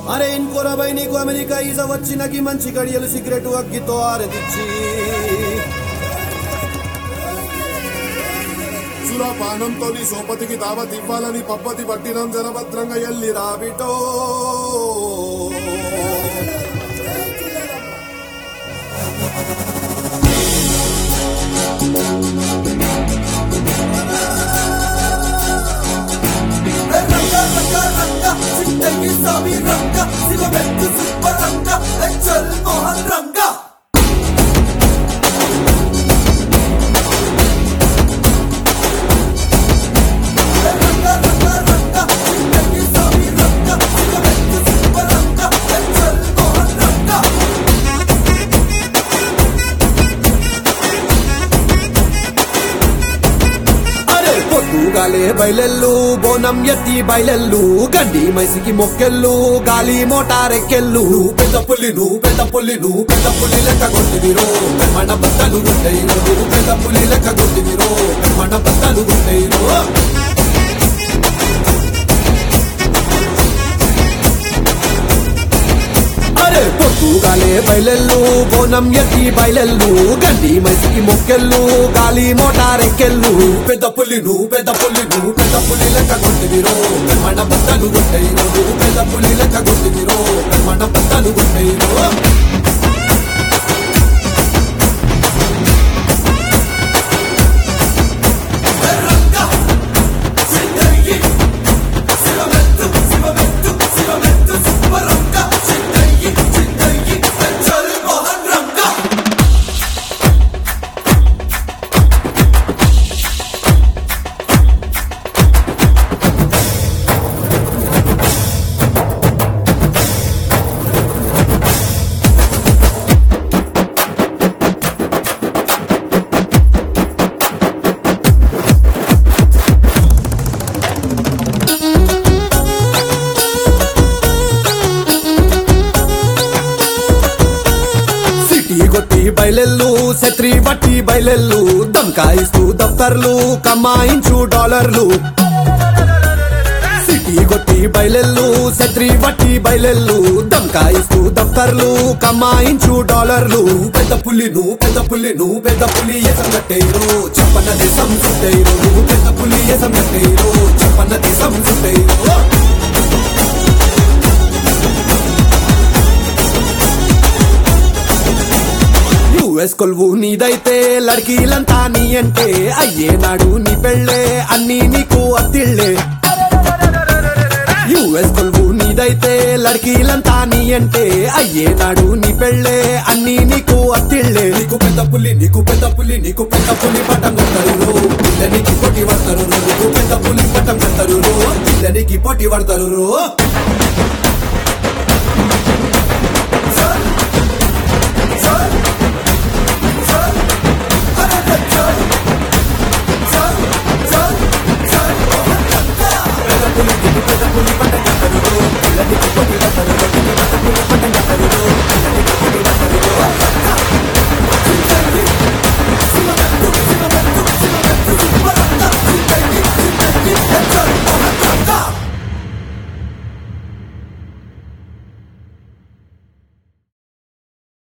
అరే ఇంకోరబై నీకు అమెరికా ఈజ వచ్చినకి మంచి గడియలు సిగరెట్ అగ్గితో ఆరదిచ్చి సురాపానంతో నీ సోపతికి దావత్ ఇవ్వాలని పప్పతి పట్టినం జనభద్రంగా ఎల్లి రాబిటో అరే పొద్దుగాలే బయలెల్లు బోనం ఎత్తి బయలెల్లు గడ్డి మైసికి మొక్కెళ్ళు గాలి మోటారెక్కెళ్ళు పెద్ద పుల్లి నువ్వు పెద్ద పుల్లి నువ్వు పెద్ద పుల్లి లెక్క కొట్టివిరో మన బద్దలు గుండెయిరో నువ్వు పెద్ద పుల్లి లెక్క కొట్టివిరో మన బద్దలు గుండెయిరో అరే పొద్దుగాలే బయలెల్లు బోనం ఎత్తి బయలెల్లు గడ్డి మైసికి మొక్కెళ్ళు గాలి మోటారెక్కెళ్ళు పెద్ద పుల్లి నువ్వు పెద్ద పుల్లి నువ్వు పెద్ద పుల్లి లెక్క కొట్టివిరో మన బద్దలు గుండెయిరో నువ్వు పెద్ద పుల్లి లెక్క కొట్టివిరో మన బద్దలు గుండెయిరో సిటీ కొట్టి బయలెల్లు శత్రి బట్టి బయలెల్లు దమ్కాయిస్తూ దఫ్తర్లు కమాయించు డాలర్లు సిటీ కొట్టి బయలెల్లు శత్రి బట్టి బయలెల్లు దమ్కాయిస్తూ దఫ్తర్లు కమాయించు డాలర్లు పెద్ద పుల్లి నువ్వు పెద్ద పుల్లి నువ్వు పెద్ద పుల్లి ఎసం కట్టేరు చెప్పన్న దేశం చుట్టేరు నువ్వు పెద్ద పుల్లి ఎసం కట్టేరు చెప్పన్న దేశం చుట్టేరు యుఎస్ కొలువు నీదైతే లడ్కీలంతా నీ అంటే అయ్యేనాడు నీ పెళ్ళే అన్ని నీకు అత్తిళ్ళే యుఎస్ కొలువు నీదైతే లడ్కీలంతా నీ అంటే అయ్యేనాడు నీ పెళ్ళే అన్ని నీకు అత్తిళ్ళే నీకు పెద్ద పుల్లి నీకు పెద్ద పుల్లి నీకు పెద్ద పుల్లి పట్టం కొడతారు పిల్లనికి పోటీ పడతారు నీకు పెద్ద పుల్లి పట్టం కొడతారు పిల్లనికి పోటీ పడతారు